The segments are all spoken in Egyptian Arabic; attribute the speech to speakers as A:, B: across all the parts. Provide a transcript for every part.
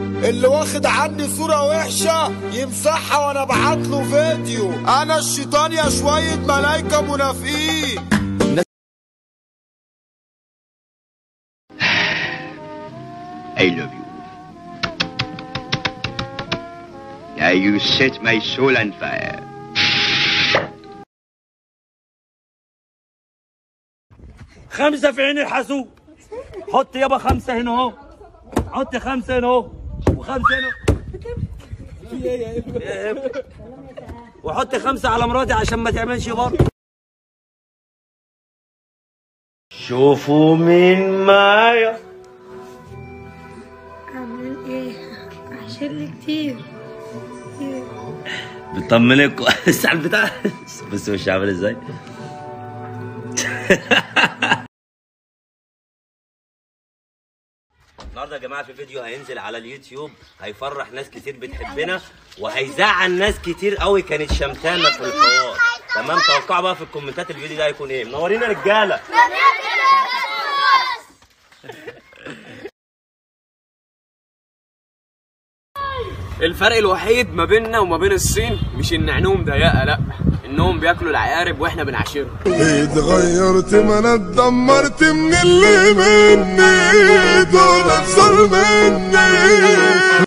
A: اللي واخد عني صورة وحشة يمسحها وانا ابعت له فيديو انا الشيطان يا شوية ملايكة منافقين
B: I love you. Now you set my soul on fire.
C: خمسة في عين الحاسوب حط يابا خمسة هنا اهو حط خمسة هنا اهو وخمسة هنا إيه؟ وحط خمسة على مراتي عشان ما تعملش برضه شوفوا مين معايا
D: عامل ايه عشان لي كتير كتير.
C: بطمنك كويس على البتاع بس مش عامل ازاي النهارده يا جماعه في فيديو هينزل على اليوتيوب هيفرح ناس كتير بتحبنا وهيزعل ناس كتير قوي كانت شمتانه في الحوار تمام توقعوا بقى في الكومنتات الفيديو ده هيكون ايه منورين يا رجاله
E: الفرق الوحيد ما بيننا وما بين الصين مش ان عينهم ضيقه لا انهم بياكلوا العقارب واحنا بنعاشرهم
A: اتغيرت ما انا اتدمرت من اللي مني دول افضل مني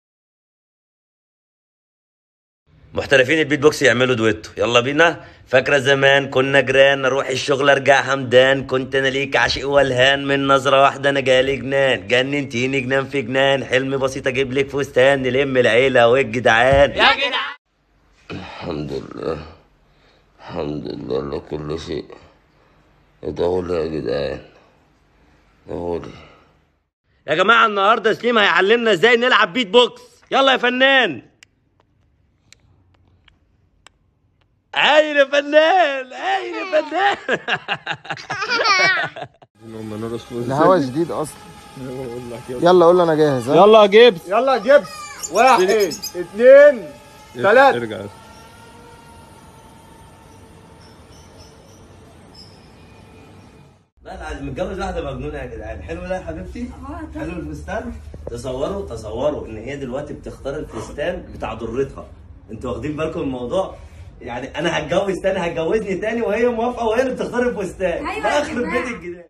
C: محترفين البيت بوكس يعملوا دويتو يلا بينا فاكرة زمان كنا جيران اروح الشغل ارجع همدان كنت انا ليك عاشق والهان من نظرة واحدة انا جالي جنان جننتيني جنان في جنان حلم بسيط اجيب لك فستان نلم العيلة والجدعان يا جدعان الحمد لله الحمد لله على كل شيء ادعوا لي يا جدعان ادعوا لي يا جماعة النهاردة سليم هيعلمنا ازاي نلعب بيت بوكس يلا يا فنان عين يا فنان عين يا فنان
F: الهوا شديد اصلا يلا قول له انا جاهز ها
A: يلا جبس يلا جبس واحد اتنين تلاتة
C: لا لا متجوز واحدة مجنونة يا جدعان حلو ده يا حبيبتي حلو الفستان تصوروا تصوروا ان هي دلوقتي بتختار الفستان بتاع ضرتها انتوا واخدين بالكم من الموضوع يعني انا هتجوز تاني هتجوزني تاني وهي موافقة وهي اللي بتختار الفستان
D: أيوة
C: ده
D: يا
C: يخرب
D: جماعة.
C: بيت الجدعان